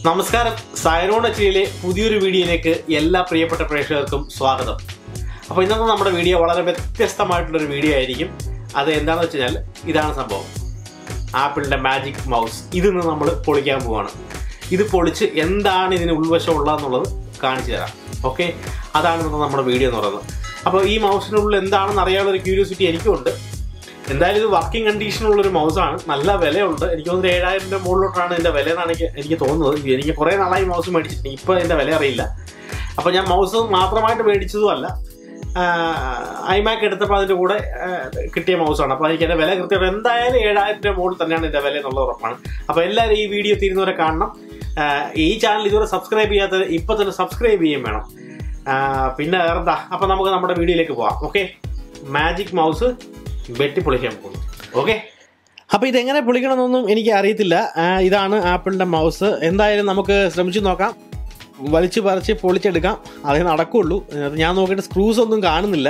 നമസ്കാരം സൈറോൺ എച്ചിയിലെ പുതിയൊരു വീഡിയോയിലേക്ക് എല്ലാ പ്രിയപ്പെട്ട പ്രേക്ഷകർക്കും സ്വാഗതം അപ്പോൾ ഇന്നത്തെ നമ്മുടെ വീഡിയോ വളരെ വ്യത്യസ്തമായിട്ടുള്ളൊരു വീഡിയോ ആയിരിക്കും അത് എന്താണെന്ന് വെച്ച് കഴിഞ്ഞാൽ ഇതാണ് സംഭവം ആപ്പിളിൻ്റെ മാജിക് മൗസ് ഇതിന്ന് നമ്മൾ പൊളിക്കാൻ പോവാണ് ഇത് പൊളിച്ച് എന്താണ് ഇതിന് ഉൾവശം ഉള്ളതെന്നുള്ളത് കാണിച്ചു തരാം ഓക്കെ അതാണ് ഇന്ന് നമ്മുടെ വീഡിയോ എന്ന് പറയുന്നത് അപ്പോൾ ഈ മൗസിനുള്ളിൽ എന്താണെന്ന് അറിയാനുള്ള ഒരു ക്യൂരിയോസിറ്റി എനിക്കുണ്ട് എന്തായാലും ഇത് വർക്കിംഗ് കണ്ടീഷനുള്ള ഒരു മൗസാണ് നല്ല വിലയുണ്ട് എനിക്ക് തോന്നുന്നു ഏഴായിരം രൂപ മുകളിലോട്ടാണ് ഇതിന്റെ വില എന്നാണ് എനിക്ക് എനിക്ക് തോന്നുന്നത് എനിക്ക് കുറേ നാളായി മൗസ് മേടിച്ചിട്ടുണ്ട് ഇപ്പോൾ ഇതിന്റെ വില അറിയില്ല അപ്പോൾ ഞാൻ മൗസ് മാത്രമായിട്ട് മേടിച്ചതുമല്ല ഐമാക്ക് എടുത്തപ്പോൾ അതിൻ്റെ കൂടെ ആ, കിട്ടിയ മൗസാണ് അപ്പോൾ എനിക്ക് എൻ്റെ വില കൃത്യമായിട്ട് എന്തായാലും ഏഴായിരം രൂപ മുകളിൽ തന്നെയാണ് ഇതിൻ്റെ വില എന്നുള്ളത് ഉറപ്പാണ് അപ്പോൾ എല്ലാവരും ഈ വീഡിയോ തീരുന്നവരെ കാണണം ആ, ഈ ചാനൽ ഇതുവരെ സബ്സ്ക്രൈബ് ചെയ്യാത്തത് ഇപ്പോൾ തന്നെ സബ്സ്ക്രൈബ് ചെയ്യുകയും വേണം ആ, പിന്നെ വേറെന്താ അപ്പോൾ നമുക്ക് നമ്മുടെ വീഡിയോയിലേക്ക് പോവാം ഓക്കെ മാജിക് മൗസ് വെട്ടി പൊളിക്കാൻ പോകുന്നു ഓക്കെ അപ്പോൾ ഇതെങ്ങനെ പൊളിക്കണമെന്നൊന്നും എനിക്ക് അറിയത്തില്ല ആ, ഇതാണ് ആപ്പിളിൻ്റെ മൗസ് എന്തായാലും നമുക്ക് ശ്രമിച്ചു നോക്കാം വലിച്ചു പറിച്ച് പൊളിച്ചെടുക്കാം അതേ നടക്കുള്ളൂ അത് ഞാൻ നോക്കിയിട്ട് സ്ക്രൂസ് ഒന്നും കാണുന്നില്ല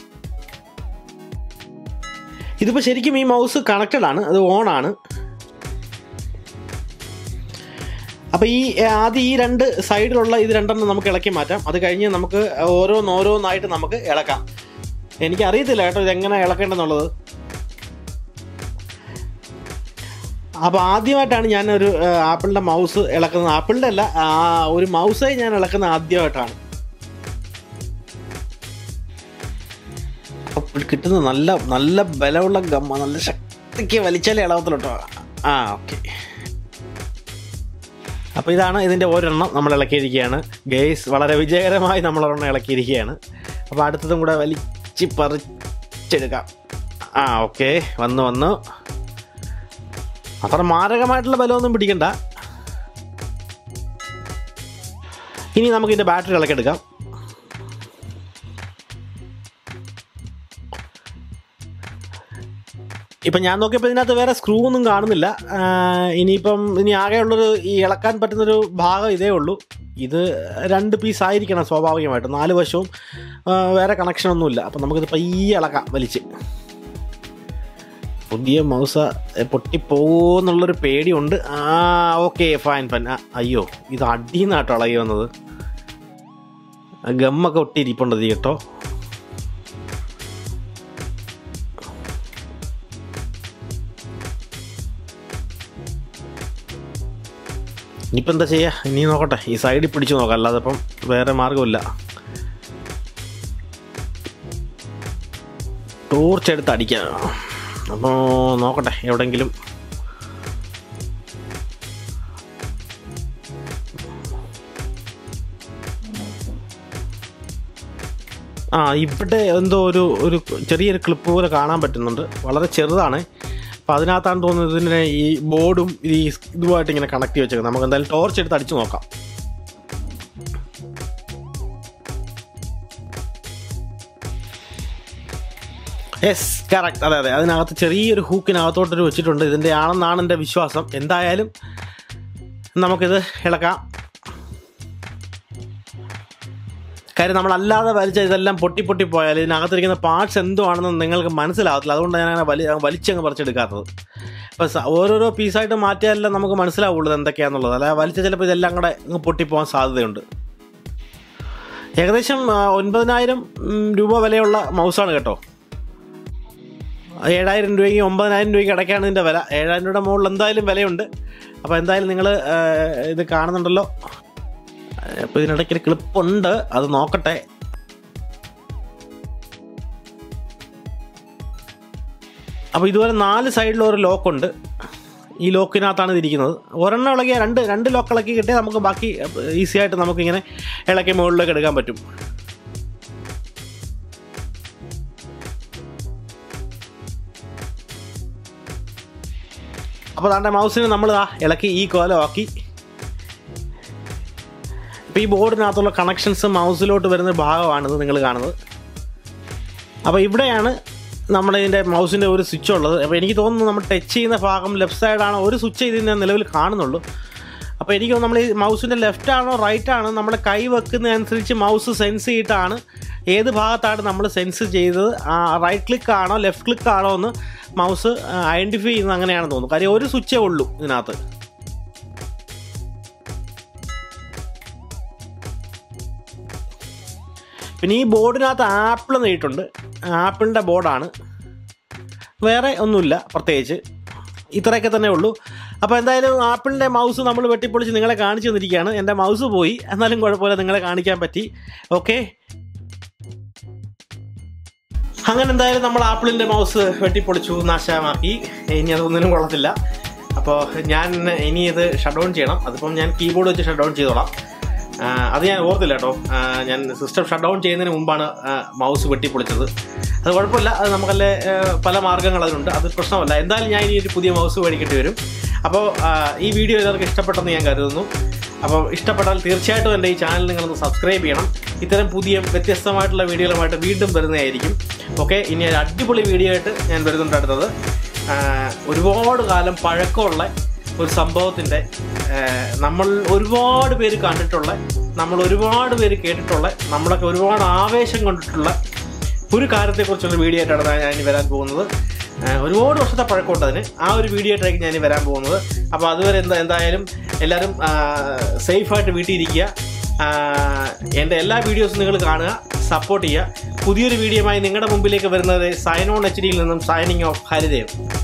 ഇതിപ്പോൾ ശരിക്കും ഈ മൗസ് കണക്റ്റഡ് ആണ് അത് ഓൺ ആണ് അപ്പോൾ ഈ ഏ, ആദ്യം ഈ രണ്ട് സൈഡിലുള്ള ഇത് രണ്ടെണ്ണം നമുക്ക് ഇളക്കി മാറ്റാം അത് കഴിഞ്ഞ് നമുക്ക് ഓരോന്നോരോന്നായിട്ട് നമുക്ക് ഇളക്കാം എനിക്കറിയത്തില്ല കേട്ടോ ഇതെങ്ങനെ ഇളക്കേണ്ടെന്നുള്ളത് അപ്പോൾ ആദ്യമായിട്ടാണ് ഞാൻ ഒരു ആപ്പിളിൻ്റെ മൗസ് ഇളക്കുന്നത് ആപ്പിളിൻ്റെ അല്ല ആ, ഒരു മൗസേ ഞാൻ ഇളക്കുന്നത് ആദ്യമായിട്ടാണ് അപ്പോൾ കിട്ടുന്ന നല്ല നല്ല ബലമുള്ള ഗമ്മ നല്ല ശക്തിക്ക് വലിച്ചാലേ ഇളവത്തിലോട്ടോ ആ ഓക്കെ അപ്പോൾ ഇതാണ് ഇതിൻ്റെ ഒരെണ്ണം നമ്മൾ ഇളക്കിയിരിക്കുകയാണ് ഗേസ് വളരെ വിജയകരമായി നമ്മൾ ഒരെണ്ണം ഇളക്കിയിരിക്കുകയാണ് അപ്പോൾ അടുത്തതും കൂടെ വലിച്ച് പറിച്ചെടുക്കാം ആ ഓക്കെ വന്നു വന്നു അത്ര മാരകമായിട്ടുള്ള ബലമൊന്നും പിടിക്കണ്ട ഇനി നമുക്ക് ഇതിൻ്റെ ബാറ്ററി ഇളക്കെടുക്കാം ഇപ്പം ഞാൻ നോക്കിയപ്പോൾ ഇതിനകത്ത് വേറെ സ്ക്രൂ ഒന്നും കാണുന്നില്ല ആ, ഇനിയിപ്പം ഇനി ആകെയുള്ളൊരു ഈ ഇളക്കാൻ പറ്റുന്നൊരു ഭാഗം ഇതേ ഉള്ളൂ ഇത് രണ്ട് പീസ് ആയിരിക്കണം സ്വാഭാവികമായിട്ടും നാല് വശവും ആ, വേറെ കണക്ഷനൊന്നുമില്ല അപ്പം നമുക്കിത് പയ്യെ ഇളക്കാം വലിച്ച് പുതിയ മൗസ പൊട്ടിപ്പോന്നുള്ളൊരു പേടിയുണ്ട് ആ ഓക്കെ ഫൈൻ ഫൈൻ ആ, അയ്യോ ഇത് അടിയെന്നാട്ടോ ഇളകി വന്നത് ആ ഗമ്മൊക്കെ ഒട്ടിയിരിപ്പുണ്ട് ഇത് കേട്ടോ ഇനിയിപ്പോൾ എന്താ ചെയ്യുക ഇനി നോക്കട്ടെ ഈ സൈഡിൽ പിടിച്ചു നോക്കാം അല്ലാതെ ഇപ്പം വേറെ മാർഗമില്ല ടോർച്ച് എടുത്ത് അടിക്കാം അപ്പോൾ നോക്കട്ടെ എവിടെങ്കിലും ആ ഇവിടെ എന്തോ ഒരു ഒരു ചെറിയൊരു ക്ലിപ്പ് പോലെ കാണാൻ പറ്റുന്നുണ്ട് വളരെ ചെറുതാണ് അപ്പോൾ അതിനകത്താണ് തോന്നുന്നത് ഇതിനെ ഈ ബോർഡും ഈ ഇതുമായിട്ട് ഇങ്ങനെ കണക്ട് ചെയ്ത് വെച്ചേക്കുന്നത് നമുക്ക് എന്തായാലും ടോർച്ച് എടുത്ത് അടിച്ചു നോക്കാം യെസ് കറക്റ്റ് അതെ അതെ അതിനകത്ത് ചെറിയൊരു ഹൂക്കിനകത്തോട്ടൊരു വെച്ചിട്ടുണ്ട് ഇതിൻ്റെ ആണെന്നാണ് എൻ്റെ വിശ്വാസം എന്തായാലും നമുക്കിത് ഇളക്കാം കാര്യം നമ്മളല്ലാതെ വലിച്ച ഇതെല്ലാം പൊട്ടി പൊട്ടി പോയാൽ ഇതിനകത്തിരിക്കുന്ന പാർട്സ് എന്തുവാണെന്ന് നിങ്ങൾക്ക് മനസ്സിലാവത്തില്ല അതുകൊണ്ട് ഞാൻ അങ്ങനെ വലി വലിച്ചങ്ങ് പറിച്ചെടുക്കാത്തത് അപ്പോൾ സ- ഓരോരോ പീസായിട്ട് മാറ്റിയാലല്ലേ നമുക്ക് മനസ്സിലാവുള്ളൂ ഇത് എന്തൊക്കെയാണെന്നുള്ളത് അല്ല വലിച്ച ചിലപ്പോൾ ഇതെല്ലാം കൂടെ അങ്ങ് പൊട്ടിപ്പോകാൻ സാധ്യതയുണ്ട് ഏകദേശം ആ, ഒൻപതിനായിരം ഉം, രൂപ വിലയുള്ള മൗസാണ് കേട്ടോ ഏഴായിരം രൂപയ്ക്ക് ഒമ്പതിനായിരം രൂപയ്ക്ക് ഇടയ്ക്കാണ് ഇതിൻ്റെ വില ഏഴായിരം രൂപയുടെ മുകളിൽ എന്തായാലും വിലയുണ്ട് അപ്പോൾ എന്തായാലും നിങ്ങൾ ഇത് കാണുന്നുണ്ടല്ലോ അപ്പോൾ ഇതിനിടയ്ക്ക് ഒരു ക്ലിപ്പുണ്ട് അത് നോക്കട്ടെ അപ്പോൾ ഇതുപോലെ നാല് സൈഡിലും ഒരു ലോക്കുണ്ട് ഈ ലോക്കിനകത്താണ് ഇതിരിക്കുന്നത് ഒരെണ്ണം ഇളകിയ രണ്ട് രണ്ട് ലോക്ക് ഇളക്കി കിട്ടിയാൽ നമുക്ക് ബാക്കി ഈസി ആയിട്ട് നമുക്കിങ്ങനെ ഇളക്കി മുകളിലേക്ക് എടുക്കാൻ പറ്റും അപ്പോൾ താണ്ടെ മൗസിനെ നമ്മൾ ആ ഇളക്കി ഈ കോലമാക്കി ഇപ്പോൾ ഈ ബോർഡിനകത്തുള്ള കണക്ഷൻസ് മൗസിലോട്ട് വരുന്ന ഭാഗമാണിത് നിങ്ങൾ കാണുന്നത് അപ്പോൾ ഇവിടെയാണ് നമ്മുടെ ഇതിൻ്റെ മൗസിൻ്റെ ഒരു സ്വിച്ച് ഉള്ളത് അപ്പോൾ എനിക്ക് തോന്നുന്നു നമ്മൾ ടച്ച് ചെയ്യുന്ന ഭാഗം ലെഫ്റ്റ് സൈഡാണ് ഒരു സ്വിച്ച് ഇതിന് നിലവിൽ കാണുന്നുള്ളൂ അപ്പോൾ എനിക്ക് തോന്നുന്നു നമ്മൾ ഈ മൗസിൻ്റെ ലെഫ്റ്റ് ആണോ റൈറ്റ് ആണോ നമ്മൾ കൈ വെക്കുന്നതനുസരിച്ച് മൗസ് സെൻസ് ചെയ്തിട്ടാണ് ഏത് ഭാഗത്താണ് നമ്മൾ സെൻസ് ചെയ്തത് റൈറ്റ് ക്ലിക്ക് ആണോ ലെഫ്റ്റ് ക്ലിക്ക് ആണോ എന്ന് മൗസ് ഐഡൻറ്റിഫൈ ചെയ്യുന്നത് അങ്ങനെയാണെന്ന് തോന്നുന്നു കാര്യം ഒരു സ്വിച്ചേ ഉള്ളൂ ഇതിനകത്ത് പിന്നെ ഈ ബോർഡിനകത്ത് ആപ്പിൾ നെയ്ട്ടുണ്ട് ആപ്പിളിൻ്റെ ബോർഡാണ് വേറെ ഒന്നുമില്ല പ്രത്യേകിച്ച് ഇത്രയൊക്കെ തന്നെ ഉള്ളൂ അപ്പോൾ എന്തായാലും ആപ്പിളിൻ്റെ മൗസ് നമ്മൾ വെട്ടിപ്പൊളിച്ച് നിങ്ങളെ കാണിച്ചു തന്നിരിക്കുകയാണ് എൻ്റെ മൗസ് പോയി എന്നാലും കുഴപ്പമില്ല നിങ്ങളെ കാണിക്കാൻ പറ്റി ഓക്കെ അങ്ങനെ എന്തായാലും നമ്മൾ ആപ്പിളിൻ്റെ മൗസ് വെട്ടിപ്പൊളിച്ചു നാശമാക്കി ഇനി അതൊന്നിനും കൊള്ളത്തില്ല അപ്പോൾ ഞാൻ ഇനി ഇത് ഷട്ട് ഡൗൺ ചെയ്യണം അതിപ്പം ഞാൻ കീബോർഡ് വെച്ച് ഷട്ട് ഡൗൺ ചെയ്തോളാം ആ, അത് ഞാൻ ഓർത്തില്ല കേട്ടോ ആ, ഞാൻ സിസ്റ്റം ഷട്ട് ഡൗൺ ചെയ്യുന്നതിന് മുമ്പാണ് മൗസ് വെട്ടിപ്പൊളിച്ചത് അത് കുഴപ്പമില്ല അത് നമുക്കല്ലേ ആ, പല മാർഗ്ഗങ്ങൾ അതിനുണ്ട് അത് പ്രശ്നമല്ല എന്തായാലും ഞാൻ ഇനി ഒരു പുതിയ മൗസ് മേടിക്കേണ്ടി വരും അപ്പോൾ ആ, ഈ വീഡിയോ എല്ലാവർക്കും ഇഷ്ടപ്പെട്ടെന്ന് ഞാൻ കരുതുന്നു അപ്പോൾ ഇഷ്ടപ്പെട്ടാൽ തീർച്ചയായിട്ടും എൻ്റെ ഈ ചാനൽ നിങ്ങളൊന്ന് സബ്സ്ക്രൈബ് ചെയ്യണം ഇത്തരം പുതിയ വ്യത്യസ്തമായിട്ടുള്ള വീഡിയോകളുമായിട്ട് വീണ്ടും വരുന്നതായിരിക്കും ഓക്കെ ഇനി ഒരു അടിപൊളി വീഡിയോ ആയിട്ട് ഞാൻ വരുന്നുണ്ട് അടുത്തത് ആ, ഒരുപാട് കാലം പഴക്കമുള്ള ഒരു സംഭവത്തിൻ്റെ നമ്മൾ ഒരുപാട് പേര് കണ്ടിട്ടുള്ള നമ്മൾ ഒരുപാട് പേര് കേട്ടിട്ടുള്ള നമ്മളൊക്കെ ഒരുപാട് ആവേശം കൊണ്ടിട്ടുള്ള ഒരു കാര്യത്തെക്കുറിച്ചുള്ള വീഡിയോ ആയിട്ടാണ് ഞാൻ ഇനി വരാൻ പോകുന്നത് ആ, ഒരുപാട് വർഷത്തെ പഴക്കമുണ്ട് അതിന് ആ ഒരു വീഡിയോ ആയിട്ടായിരിക്കും ഞാൻ ഇനി വരാൻ പോകുന്നത് അപ്പോൾ അതുവരെ എന്താ എന്തായാലും എല്ലാവരും സേഫായിട്ട് വീട്ടിൽ ഇരിക്കുക ആ, എൻ്റെ എല്ലാ വീഡിയോസും നിങ്ങൾ കാണുക സപ്പോർട്ട് ചെയ്യുക പുതിയൊരു വീഡിയോയുമായി നിങ്ങളുടെ മുമ്പിലേക്ക് വരുന്നത് സൈനോൺ എച്ച് ഡിയിൽ നിന്നും സൈനിങ് ഓഫ് ഹരിദേവ്